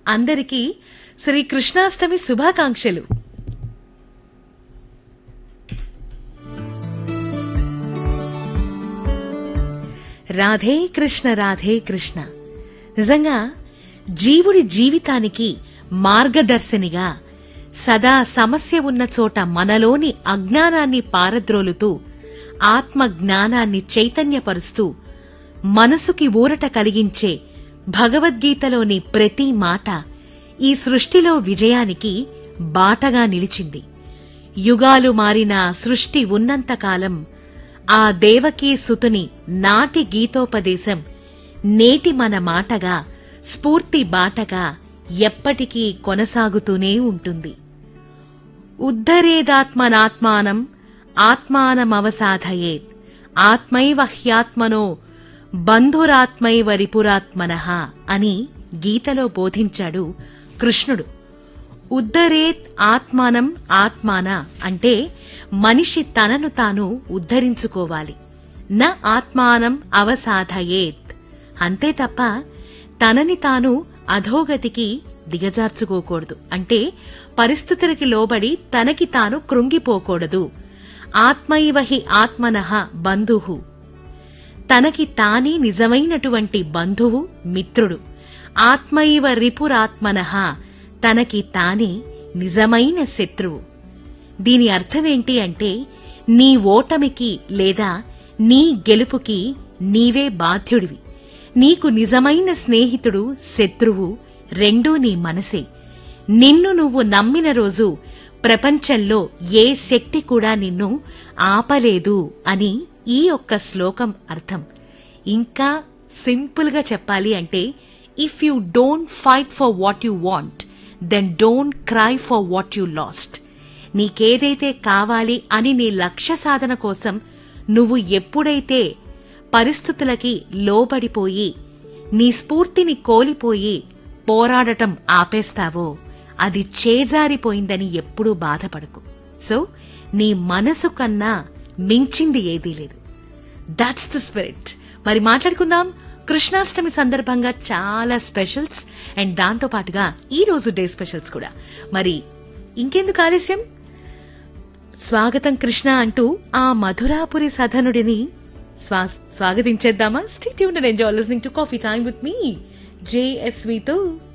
అందరికీ శ్రీ కృష్ణాష్టమి శుభాకాంక్షలు రాధే కృష్ణ రాధే కృష్ణ నిజంగా జీవుడి జీవితానికి మార్గదర్శనిగా సదా సమస్య ఉన్న చోట మనలోని అజ్ఞానాన్ని పారద్రోలుతూ ఆత్మ జ్ఞానాన్ని చైతన్యపరుస్తూ మనసుకి ఊరట కలిగించే భగవద్గీతలోని ప్రతి మాట ఈ సృష్టిలో విజయానికి బాటగా నిలిచింది యుగాలు మారిన సృష్టి ఉన్నంతకాలం ఆ దేవకీ సుతుని నాటి గీతోపదేశం నేటి మన మాటగా స్ఫూర్తి బాటగా ఎప్పటికీ కొనసాగుతూనే ఉంటుంది ఉద్ధరేదాత్మనాత్మానం ఆత్మానమవసాధయేత్ ఆత్మైవ హ్యాత్మనో బంధురాత్మైవ రిపురాత్మనః అని గీతలో బోధించాడు కృష్ణుడు ఉద్ధరేత్ ఆత్మానం ఆత్మాన అంటే మనిషి తనను తాను ఉద్ధరించుకోవాలి న ఆత్మానం అవసాధయేత్ అంతే తప్ప తనని తాను అధోగతికి దిగజార్చుకోకూడదు అంటే పరిస్థితులకి లోబడి తనకి తాను కృంగిపోకూడదు ఆత్మైవ హి ఆత్మనః బంధువు తనకి తానే నిజమైనటువంటి బంధువు మిత్రుడు ఆత్మైవ రిపురాత్మనః తనకి తానే నిజమైన శత్రువు దీని అర్థమేంటి అంటే నీ ఓటమికి లేదా నీ గెలుపుకి నీవే బాధ్యుడివి నీకు నిజమైన స్నేహితుడు శత్రువు రెండూ నీ మనసే నిన్ను నువ్వు నమ్మిన రోజు ప్రపంచంలో ఏ శక్తి కూడా నిన్ను ఆపలేదు అని ఈ ఒక్క శ్లోకం అర్థం ఇంకా సింపుల్గా చెప్పాలి అంటే if you don't fight for what you want then don't cry for what you lost నీకేదైతే కావాలి అని నీ లక్ష్య సాధన కోసం నువ్వు ఎప్పుడైతే పరిస్థితులకి లోబడిపోయి నీ స్ఫూర్తిని కోల్పోయి పోరాడటం ఆపేస్తావో అది చేజారిపోయిందని ఎప్పుడూ బాధపడకు సో నీ మనసు కన్నా మించింది ఏదీ లేదు దట్స్ ద స్పిరిట్ మరి మాట్లాడుకుందాం కృష్ణాష్టమి సందర్భంగా చాలా స్పెషల్స్ అండ్ దాంతో పాటుగా ఈ రోజు డే స్పెషల్స్ కూడా మరి ఇంకెందుకు ఆలస్యం స్వాగతం కృష్ణ అంటూ ఆ మధురాపురి సధనుడిని స్వా స్వాగతించేద్దామా స్టేట్ యూన్ enjoy listening to coffee time with me జేఎస్వితో